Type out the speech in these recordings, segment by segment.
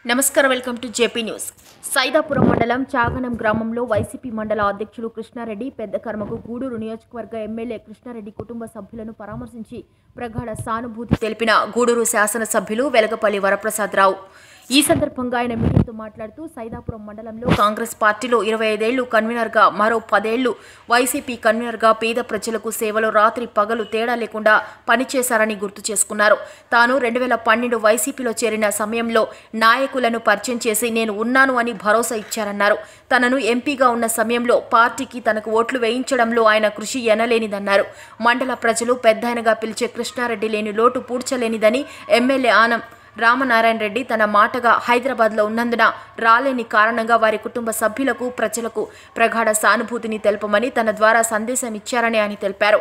నమస్కారం welcome to JP news Saidapuram మండలం చాగనం గ్రామంలో వైసీపీ మండల అధ్యక్షులు కృష్ణారెడ్డి పెద్ద కర్మకు గూడూరు నియోజకవర్గ ఎమ్మెల్యే కృష్ణారెడ్డి కుటుంబ సభ్యులను పరామర్శించి ప్రగాఢ సానుభూతి తెలిపిన గూడూరు శాసనసభ్యులు వెలగపల్లి వరప్రసాదరావు ఈ సందర్భంగా ఆయన మీడియాతో మాట్లాడుతూ సైదాపురం మండలంలో కాంగ్రెస్ పార్టీలో ఇరవై ఐదేళ్లు కన్వీనర్గా మరో పదేళ్లు వైసీపీ కన్వీనర్గా పేద ప్రజలకు సేవలు రాత్రి పగలు తేడా లేకుండా పనిచేశారని గుర్తు చేసుకున్నారు తాను రెండు వేల పన్నెండు వైసీపీలో చేరిన సమయంలో నాయకులను పరిచయం చేసి నేను ఉన్నాను అని భరోసా ఇచ్చారన్నారు తనను ఎంపీగా ఉన్న సమయంలో పార్టీకి తనకు ఓట్లు వేయించడంలో ఆయన కృషి ఎనలేనిదన్నారు మండల ప్రజలు పెద్దాయనగా పిలిచే కృష్ణారెడ్డి లేని లోటు పూడ్చలేనిదని ఎమ్మెల్యే ఆనం రామనారాయణ రెడ్డి తన మాటగా హైదరాబాద్లో ఉన్నందున రాలేని కారణంగా వారి కుటుంబ సభ్యులకు ప్రజలకు ప్రగాఢ సానుభూతిని తెలపమని తన ద్వారా సందేశం ఇచ్చారని ఆయన తెలిపారు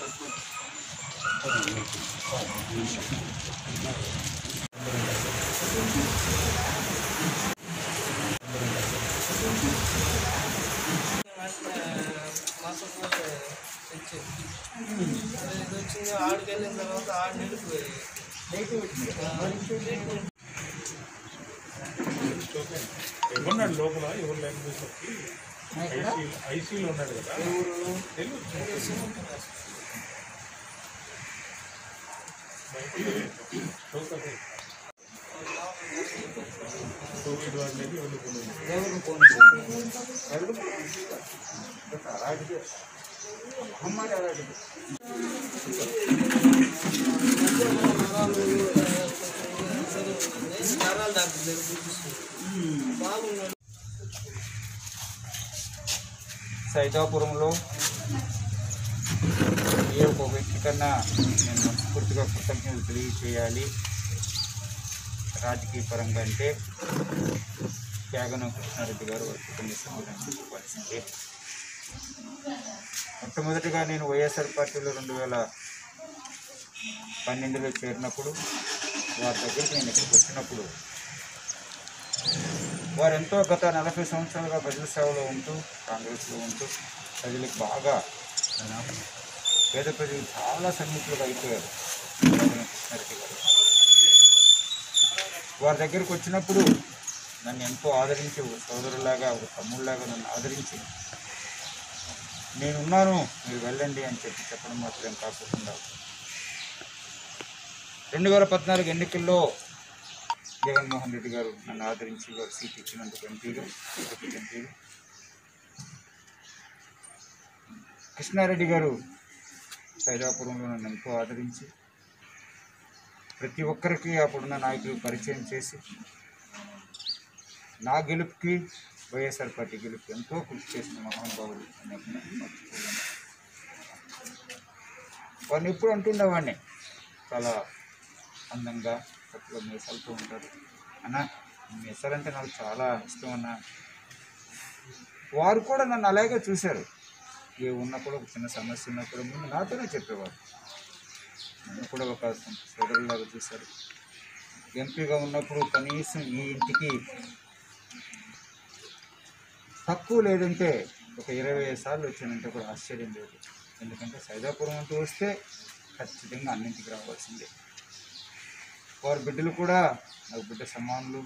ఇది వచ్చింది ఆడికి వెళ్ళిన తర్వాత ఆడు నిలిపోయి ఎవరున్నాడు లోపల ఎవరు లేకపోతే ఐసీలో ఉన్నాడు కదా తెలుసు. చూస్తాడు. కోవిడ్ వాళ్ళకి వెళ్ళిపోయింది నరాలు డాక్టర్ దగ్గర చూపిస్తుంది బాగున్నాడు సైదాపురంలో ఏ ఒక వ్యక్తి కన్నా నేను మనస్ఫూర్తిగా కృతజ్ఞతలు తెలియచేయాలి రాజకీయ పరంగా అంటే త్యాగనం కృష్ణారెడ్డి గారు వారి కుటుంబ సమాధానం చెప్పాల్సిందే మొట్టమొదటిగా నేను వైఎస్ఆర్ పార్టీలో రెండు వేల పన్నెండులో చేరినప్పుడు వారి దగ్గరికి నేను ఇక్కడికి వచ్చినప్పుడు వారు ఎంతో గత నలభై సంవత్సరాలుగా ప్రజల సేవలో ఉంటూ కాంగ్రెస్లో ఉంటూ ప్రజలకు బాగా పేద ప్రజలు చాలా సన్నిహితులుగా అయిపోయారు కృష్ణారెడ్డి గారు వారి దగ్గరికి వచ్చినప్పుడు నన్ను ఎంతో ఆదరించి ఒక సోదరులాగా ఒక తమ్ముళ్ళలాగా నన్ను ఆదరించి నేనున్నాను మీరు వెళ్ళండి అని చెప్పి చెప్పడం మాత్రం కాకుండా రెండు వేల పద్నాలుగు ఎన్నికల్లో జగన్మోహన్ రెడ్డి గారు నన్ను ఆదరించి వారు సీట్ ఇచ్చినందుకు ఎంపీగా తిరుపతి ఎంపీగా కృష్ణారెడ్డి గారు సైదాపురంలో నన్ను ఎంతో ఆదరించి ప్రతి ఒక్కరికి అప్పుడున్న నాయకులు పరిచయం చేసి నా గెలుపుకి వైఎస్ఆర్ పార్టీ గెలుపుకి ఎంతో కృషి చేసిన మహానుభావులు అని ఎప్పటికీ మర్చిపోలేను. వారిని ఎప్పుడు అంటుండేవాడిని చాలా అందంగా చక్కగా మీసాలతో ఉంటారు అన్న మీసాలంటే నాకు చాలా ఇష్టం అన్న వారు కూడా నన్ను అలాగే చూశారు ఏ ఉన్నప్పుడు ఒక చిన్న సమస్య ఉన్నప్పుడు ముందు నాతోనే చెప్పేవారు నన్ను కూడా ఒక సోదరులాగా చూశారు ఎంపీగా ఉన్నప్పుడు కనీసం ఈ ఇంటికి తక్కువ లేదంటే ఒక ఇరవై ఐదు సార్లు వచ్చానంటే కూడా ఆశ్చర్యం లేదు ఎందుకంటే సైదాపురం అంటూ వస్తే ఖచ్చితంగా అన్నింటికి రావాల్సిందే వారి బిడ్డలు కూడా నాకు బిడ్డ సమానులు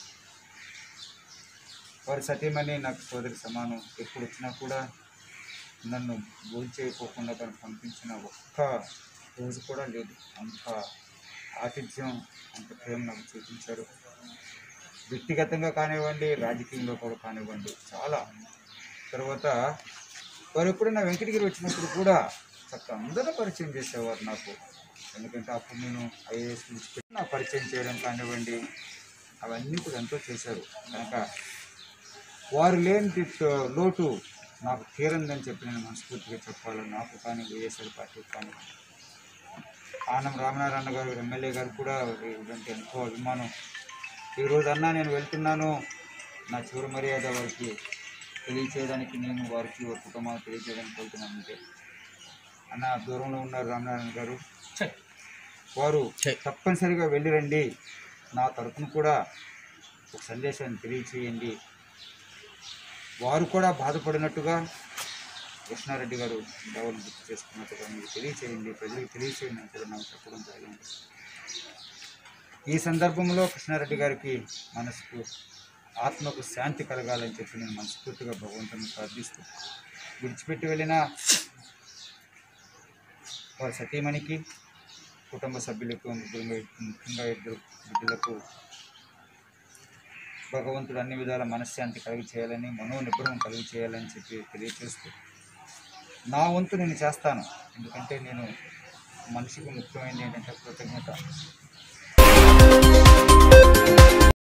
వారి సతీమణి నాకు సోదరి సమానం ఎప్పుడు వచ్చినా కూడా నన్ను భోజేయకోకుండా తను పంపించిన ఒక్క రోజు కూడా లేదు అంత ఆతిథ్యం అంత ప్రేమ నాకు చూపించారు వ్యక్తిగతంగా కానివ్వండి రాజకీయంలో కూడా కానివ్వండి చాలా తర్వాత వారు ఎప్పుడైనా వెంకటగిరి వచ్చినప్పుడు కూడా చక్కగా అందరూ పరిచయం చేసేవారు నాకు ఎందుకంటే అప్పుడు నేను ఐఏఎస్ నుంచి నా పరిచయం చేయడం కానివ్వండి అవన్నీ కూడా ఎంతో చేశారు కనుక వారు లేని తో- లోటు నాకు తీరందని చెప్పి నేను మనస్ఫూర్తిగా చెప్పాలని నాకు కానీ వైఎస్ఆర్ పార్టీకి కానీ ఆనం రామనారాయణ గారు ఎమ్మెల్యే గారు కూడా ఇదంటే ఎంతో అభిమానం ఈరోజు అన్నా నేను వెళ్తున్నాను నా చివరి మర్యాద వారికి తెలియచేయడానికి నేను వారికి వారి కుటుంబానికి తెలియచేయడానికి వెళ్తున్నాను అంటే అన్న దూరంలో ఉన్నారు రామనారాయణ గారు వారు తప్పనిసరిగా వెళ్ళిరండి నా తరపున కూడా ఒక సందేశాన్ని తెలియచేయండి వారు కూడా బాధపడినట్టుగా కృష్ణారెడ్డి గారు భావన గుర్తు చేసుకున్నట్టుగా మీరు తెలియచేయండి ప్రజలకు తెలియచేయండి అని కూడా నాకు చెప్పడం జరిగింది ఈ సందర్భంలో కృష్ణారెడ్డి గారికి మనసుకు ఆత్మకు శాంతి కలగాలని చెప్పి నేను మనస్ఫూర్తిగా భగవంతుని ప్రార్థిస్తూ విడిచిపెట్టి వెళ్ళిన వారి సతీమణికి కుటుంబ సభ్యులకు ముగ్గురు ముఖ్యంగా ఇద్దరు బిడ్డలకు భగవంతుడు అన్ని విధాల మనశ్శాంతి కలిగి చేయాలని మనోనిగ్రహం కలిగి చేయాలని చెప్పి తెలియచేస్తూ నా వంతు నేను చేస్తాను ఎందుకంటే నేను మనిషికి ముఖ్యమైనది ఏంటంటే కృతజ్ఞత